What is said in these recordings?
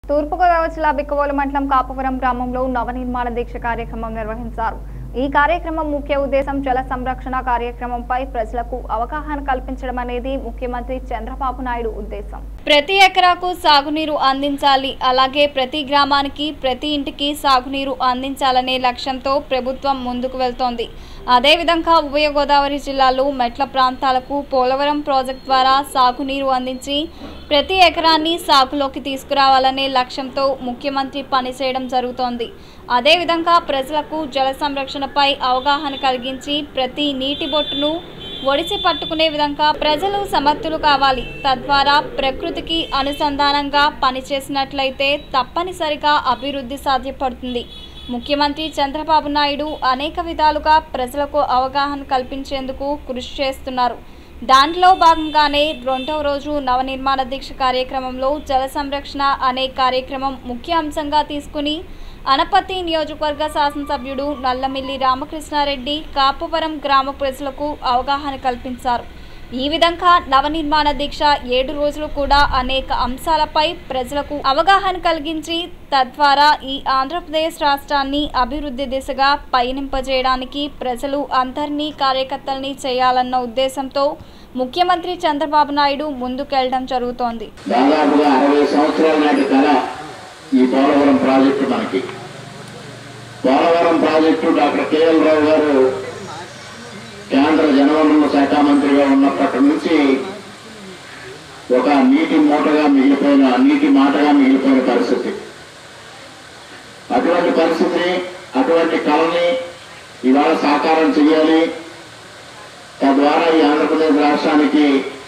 తూర్పుగోదావరి జిల్లా బిక్కవోలు మండలం కాపవరం గ్రామంలో నవనిర్మాణ దీక్ష కార్యక్రమం నిర్వహించారు ఈ కార్యక్రమం ముఖ్య ఉద్దేశం జల సంరక్షణ కార్యక్రమంపై ప్రజలకు అవగాహన కల్పించడం అనేది ముఖ్యమంత్రి చంద్రబాబు నాయుడు ఉద్దేశం ప్రతి ఎకరాకు సాగునీరు అందించాలి అలాగే ప్రతి గ్రామానికి ప్రతి ఇంటికి సాగునీరు అందించాలనే లక్ష్యంతో ప్రభుత్వం ముందుకు వెళ్తోంది అదేవిధంగా ఉభయ గోదావరి జిల్లాలో మెట్ల ప్రాంతాలకు పోలవరం ప్రాజెక్ట్ ద్వారా సాగునీరు అందించి ప్రతి ఎకరాన్ని సాగులోకి తీసుకురావాలనే లక్ష్యంతో ముఖ్యమంత్రి పనిచేయడం జరుగుతోంది అదేవిధంగా ప్రజలకు జల సంరక్షణపై అవగాహన కలిగించి ప్రతి నీటి బొట్టును ఒడిసి పట్టుకునే విధంగా ప్రజలు సమర్థులు కావాలి తద్వారా ప్రకృతికి అనుసంధానంగా పనిచేసినట్లయితే తప్పనిసరిగా అభివృద్ధి సాధ్యపడుతుంది ముఖ్యమంత్రి చంద్రబాబు నాయుడు అనేక విధాలుగా ప్రజలకు అవగాహన కల్పించేందుకు కృషి చేస్తున్నారు దాంట్లో భాగంగానే రెండవ రోజు నవనిర్మాణ దీక్ష కార్యక్రమంలో జల సంరక్షణ అనే కార్యక్రమం ముఖ్య అంశంగా తీసుకుని అనపతి నియోజకవర్గ శాసనసభ్యుడు నల్లమిల్లి రామకృష్ణారెడ్డి కాపవరం గ్రామ ప్రజలకు అవగాహన కల్పించారు ఈ విధంగా నవనిర్మాణ దీక్ష ఏడు రోజులు కూడా అనేక అంశాలపై ప్రజలకు అవగాహన కలిగించి తద్వారా ఈ ఆంధ్రప్రదేశ్ రాష్ట్రాన్ని అభివృద్ధి దిశగా పయనింపజేయడానికి ప్రజలు అందరినీ కార్యకర్తల్ని చేయాలన్న ఉద్దేశంతో ముఖ్యమంత్రి చంద్రబాబు నాయుడు ముందుకెళ్లడం జరుగుతోంది దాదాపుగా అరవై సంవత్సరాల నాటి కళ ఈ పోలవరం ప్రాజెక్టు మనకి Polavaram project doctor KL Rao garu కేంద్ర జనవనరుల శాఖ మంత్రిగా ఉన్నప్పటి నుంచి ఒక నీటి మూటగా మిగిలిపోయిన నీటి మాటగా మిగిలిపోయిన పరిస్థితి అటువంటి పరిస్థితిని అటువంటి కళని ఇవాళ సాకారం చేయాలి తద్వారా ఈ ఆంధ్రప్రదేశ్ రాష్ట్రానికి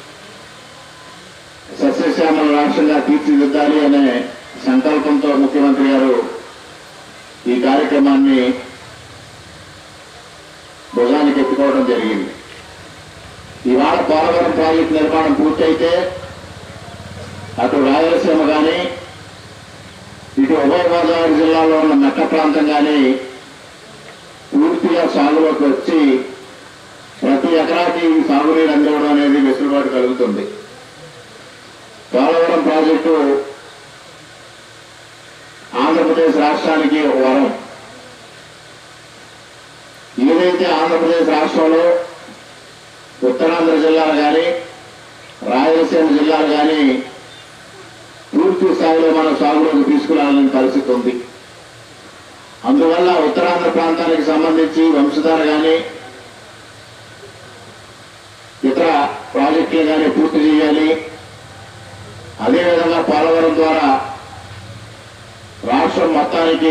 సస్యశ్యామల రాష్ట్రంగా తీర్చిదిద్దాలి అనే సంకల్పంతో ముఖ్యమంత్రి గారు ఈ కార్యక్రమాన్ని భుజానికి ఎత్తుకోవడం జరిగింది ఇవాళ పోలవరం ప్రాజెక్టు నిర్మాణం పూర్తయితే అటు రాయలసీమ కానీ ఇటు ఉభయ గోదావరి జిల్లాలో ఉన్న మెట్ట ప్రాంతం కానీ పూర్తిగా సాగులోకి వచ్చి ప్రతి ఎకరాకి సాగునీరు అందివ్వడం అనేది వెసులుబాటు కలుగుతుంది పోలవరం ప్రాజెక్టు ఆంధ్రప్రదేశ్ రాష్ట్రానికి ఒక వరం ఏదైతే ఆంధ్రప్రదేశ్ రాష్ట్రంలో ఉత్తరాంధ్ర జిల్లాలు కానీ రాయలసీమ జిల్లాలు కానీ పూర్తి స్థాయిలో మనం సాగులోకి తీసుకురావాలని పరిస్థితి ఉంది అందువల్ల ఉత్తరాంధ్ర ప్రాంతానికి సంబంధించి వంశధార కానీ ఇతర ప్రాజెక్టులు కానీ పూర్తి చేయాలి అదేవిధంగా పోలవరం ద్వారా రాష్ట్రం మొత్తానికి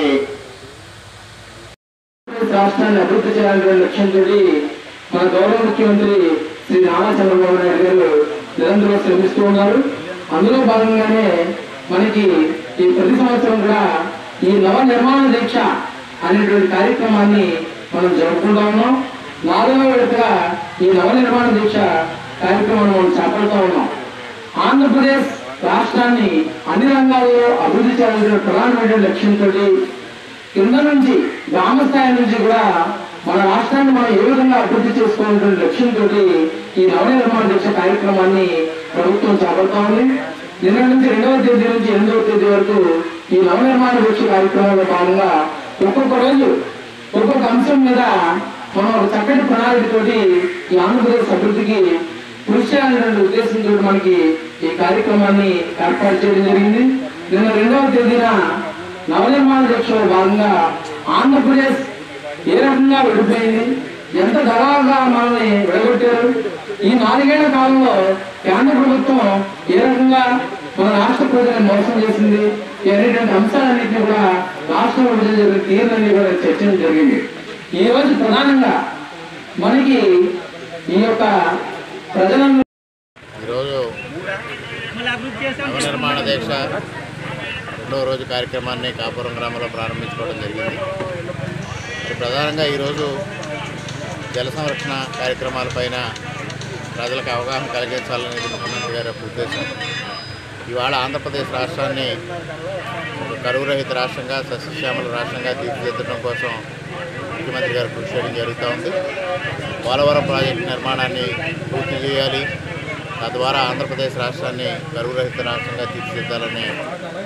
రాష్ట్రాన్ని అభివృద్ధి చేయాలనే లక్ష్యంతో మన గౌరవ ముఖ్యమంత్రి శ్రీ నారా చంద్రబాబు నాయుడు గారు నిరంతరం శ్రమిస్తూ ఉన్నారు అందులో భాగంగానే మనకి ఈ ప్రతి సంవత్సరం కూడా ఈ నవ నిర్మాణ దీక్ష అనేటువంటి కార్యక్రమాన్ని మనం జరుపుకుంటా ఉన్నాం నాలుగవ విడతగా ఈ నవ నిర్మాణ దీక్ష కార్యక్రమాన్ని మనం చేపడుతూ ఉన్నాం ఆంధ్రప్రదేశ్ రాష్ట్రాన్ని అన్ని రంగాల్లో అభివృద్ధి చేయాలనే ప్రధానమైన లక్ష్యంతో కింద నుంచి గ్రామ స్థాయి నుంచి కూడా మన రాష్ట్రాన్ని మనం ఏ విధంగా అభివృద్ధి చేసుకోవాలనే లక్ష్యంతో ఈ నవ నిర్మాణ దీక్ష కార్యక్రమాన్ని ప్రభుత్వం చేపడతా ఉంది నిన్న నుంచి రెండవ తేదీ నుంచి ఎనిమిదవ తేదీ వరకు ఈ నవ నిర్మాణ దీక్ష కార్యక్రమంలో భాగంగా ఒక్కొక్క రోజు ఒక్కొక్క అంశం మీద మనం ఒక చక్కటి ప్రణాళికతోటి ఈ ఆంధ్రప్రదేశ్ అభివృద్ధికి కృషి చేయాలనే ఉద్దేశంతో మనకి ఈ కార్యక్రమాన్ని ఏర్పాటు చేయడం జరిగింది నిన్న రెండవ తేదీన నవనిర్మాణ దీక్షలో భాగంగా ఆంధ్రప్రదేశ్ ఏ రకంగా విడిపోయింది ఎంత గర్వంగా మనల్ని విడగొట్టారు ఈ నాలుగేళ్ల కాలంలో కేంద్ర ప్రభుత్వం ఏ రకంగా మన రాష్ట్ర ప్రజలను మోసం చేసింది అనేటువంటి అంశాలన్నింటినీ కూడా రాష్ట్ర విభజన జరిగిన తీరులన్నీ కూడా చర్చించడం జరిగింది ఈ రోజు ప్రధానంగా మనకి ఈ యొక్క ప్రజలను ఈరోజు నవనిర్మాణ దీక్ష రెండవ రోజు కార్యక్రమాన్ని కాపురం గ్రామంలో ప్రారంభించుకోవడం జరిగింది మరి ప్రధానంగా ఈరోజు జల సంరక్షణ కార్యక్రమాలపైన ప్రజలకు అవగాహన కలిగించాలనేది ముఖ్యమంత్రి గారి యొక్క ఉద్దేశం ఇవాళ ఆంధ్రప్రదేశ్ రాష్ట్రాన్ని ఒక కరువు రహిత రాష్ట్రంగా సస్యశ్యామల రాష్ట్రంగా తీర్చిదిద్దడం కోసం ముఖ్యమంత్రి గారు కృషి చేయడం జరుగుతూ ఉంది పోలవరం ప్రాజెక్టు నిర్మాణాన్ని పూర్తి చేయాలి తద్వారా ఆంధ్రప్రదేశ్ రాష్ట్రాన్ని కరువు రహిత రాష్ట్రంగా తీర్చిదిద్దాలనే ఒక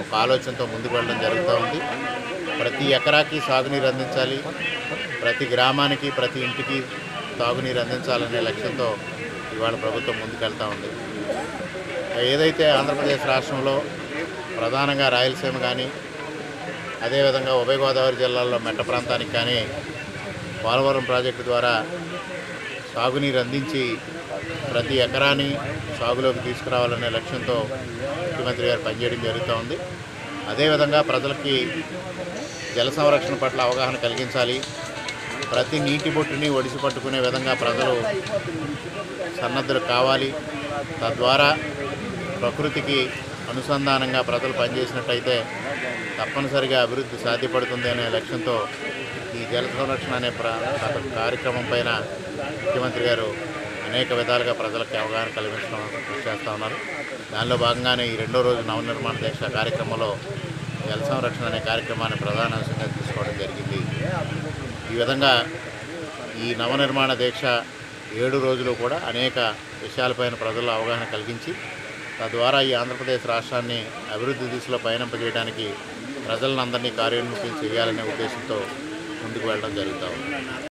ఒక ఆలోచనతో ముందుకు వెళ్ళడం జరుగుతూ ఉంది ప్రతి ఎకరాకి సాగునీరు అందించాలి ప్రతి గ్రామానికి ప్రతి ఇంటికి తాగునీరు అందించాలనే లక్ష్యంతో ఇవాళ ప్రభుత్వం ముందుకెళ్తా ఉంది ఏదైతే ఆంధ్రప్రదేశ్ రాష్ట్రంలో ప్రధానంగా రాయలసీమ కానీ అదేవిధంగా ఉభయ గోదావరి జిల్లాల్లో మెట్ట ప్రాంతానికి కానీ పోలవరం ప్రాజెక్టు ద్వారా సాగునీరు అందించి ప్రతి ఎకరాని సాగులోకి తీసుకురావాలనే లక్ష్యంతో ముఖ్యమంత్రి గారు పనిచేయడం జరుగుతూ ఉంది అదేవిధంగా ప్రజలకి జల సంరక్షణ పట్ల అవగాహన కలిగించాలి ప్రతి నీటి బొట్టుని ఒడిసి పట్టుకునే విధంగా ప్రజలు సన్నద్ధులు కావాలి తద్వారా ప్రకృతికి అనుసంధానంగా ప్రజలు పనిచేసినట్టయితే తప్పనిసరిగా అభివృద్ధి సాధ్యపడుతుంది అనే లక్ష్యంతో ఈ జల సంరక్షణ అనే ప్ర ప్ర- కార్యక్రమం పైన ముఖ్యమంత్రి గారు అనేక విధాలుగా ప్రజలకు అవగాహన కల్పించడం కృషి చేస్తూ ఉన్నారు దానిలో భాగంగానే ఈ రెండో రోజు నవనిర్మాణ దీక్ష కార్యక్రమంలో జల సంరక్షణ అనే కార్యక్రమాన్ని ప్రధాన అంశంగా తీసుకోవడం జరిగింది ఈ విధంగా ఈ నవనిర్మాణ దీక్ష ఏడు రోజులు కూడా అనేక విషయాలపైన ప్రజల్లో అవగాహన కలిగించి తద్వారా ఈ ఆంధ్రప్రదేశ్ రాష్ట్రాన్ని అభివృద్ధి దిశలో పయనింపజేయడానికి ప్రజలందరినీ కార్యోన్ముఖం చేయాలనే ఉద్దేశంతో ముందుకు వెళ్ళడం జరుగుతూ ఉంది